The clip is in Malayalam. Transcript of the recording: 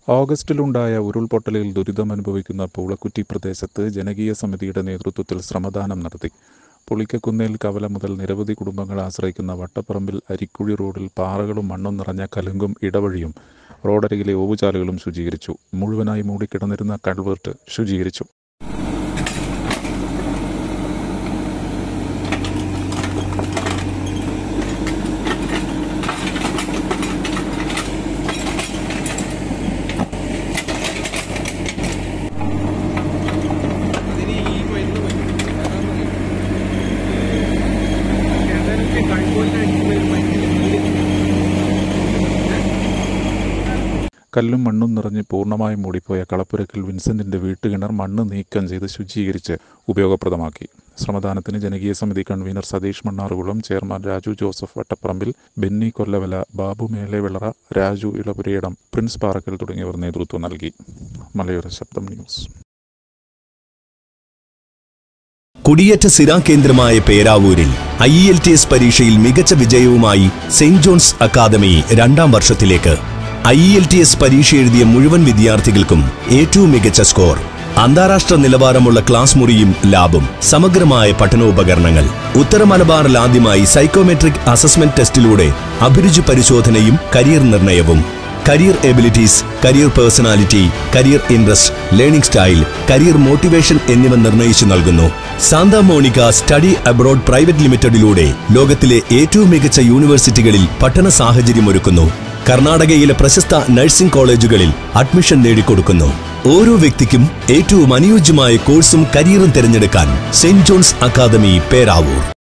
ഓഗസ്റ്റിലുണ്ടായ ഉരുൾപൊട്ടലിൽ ദുരിതമനുഭവിക്കുന്ന പൂളക്കുറ്റി പ്രദേശത്ത് ജനകീയ സമിതിയുടെ നേതൃത്വത്തിൽ ശ്രമദാനം നടത്തി പുളിക്കക്കുന്നേൽ കവല മുതൽ നിരവധി കുടുംബങ്ങൾ ആശ്രയിക്കുന്ന വട്ടപ്പറമ്പിൽ അരിക്കുഴി റോഡിൽ പാറകളും മണ്ണും നിറഞ്ഞ കലുങ്കും ഇടവഴിയും റോഡരികിലെ ഓവുചാലുകളും ശുചീകരിച്ചു മുഴുവനായി മൂടിക്കിടന്നിരുന്ന കൾവേർട്ട് ശുചീകരിച്ചു അതിന് ഈ മരുന്ന് പറ്റും എന്തായാലും കൺകോലിന് അടിക്കുന്ന ഒരു മരുന്നില്ല കല്ലും മണ്ണും നിറഞ്ഞ് പൂർണ്ണമായും മൂടിപ്പോയ കളപ്പുരക്കൽ വിൻസെന്റിന്റെ വീട്ടുകിണർ മണ്ണ് നീക്കം ചെയ്ത് ശുചീകരിച്ച് ഉപയോഗപ്രദമാക്കി ശ്രമദാനത്തിന് ജനകീയ സമിതി convener Satheesh Mannarukulam chairman Raju Joseph Vattaparambil Benny Kollavala Babu Melevilara Raju Elapurayidam Prince Parakkal തുടങ്ങിയവർ നേതൃത്വം നൽകി മലയോര ശബ്ദം ന്യൂസ് കുടിയേറ്റ സിരാ കേന്ദ്രമായ പേരാവൂരിൽ ഐ എൽ ടി എസ് പരീക്ഷയിൽ മികച്ച വിജയവുമായി സെന്റ് ജോൺസ് അക്കാദമി രണ്ടാം വർഷത്തിലേക്ക് ഐ എൽ ടി എസ് പരീക്ഷ എഴുതിയ മുഴുവൻ വിദ്യാർത്ഥികൾക്കും ഏറ്റവും മികച്ച സ്കോർ അന്താരാഷ്ട്ര നിലവാരമുള്ള ക്ലാസ് മുറിയും ലാബും സമഗ്രമായ പഠനോപകരണങ്ങൾ ഉത്തര മലബാറിൽ ആദ്യമായി സൈക്കോമെട്രിക് അസസ്മെന്റ് ടെസ്റ്റിലൂടെ അഭിരുചി പരിശോധനയും കരിയർ നിർണയവും career abilities career personality career interest learning style career motivation എന്നിവ നിർണ്ണയിച്ചു നൽകുന്നു Santa Monica study abroad private ലിമിറ്റഡിലൂടെ ലോകത്തിലെ ഏറ്റവും മികച്ച യൂണിവേഴ്സിറ്റികളിൽ പഠന സാഹചര്യമൊരുക്കുന്നു കർണാടകയിലെ പ്രശസ്ത നഴ്സിംഗ് കോളേജുകളിൽ അഡ്മിഷൻ നേടിക്കൊടുക്കുന്നു ഓരോ വ്യക്തിക്കും ഏറ്റവും അനുയോജ്യമായ കോഴ്സും കരിയറും തിരഞ്ഞെടുക്കാൻ സെന്റ് ജോൺസ് അക്കാദമി പേരാവൂർ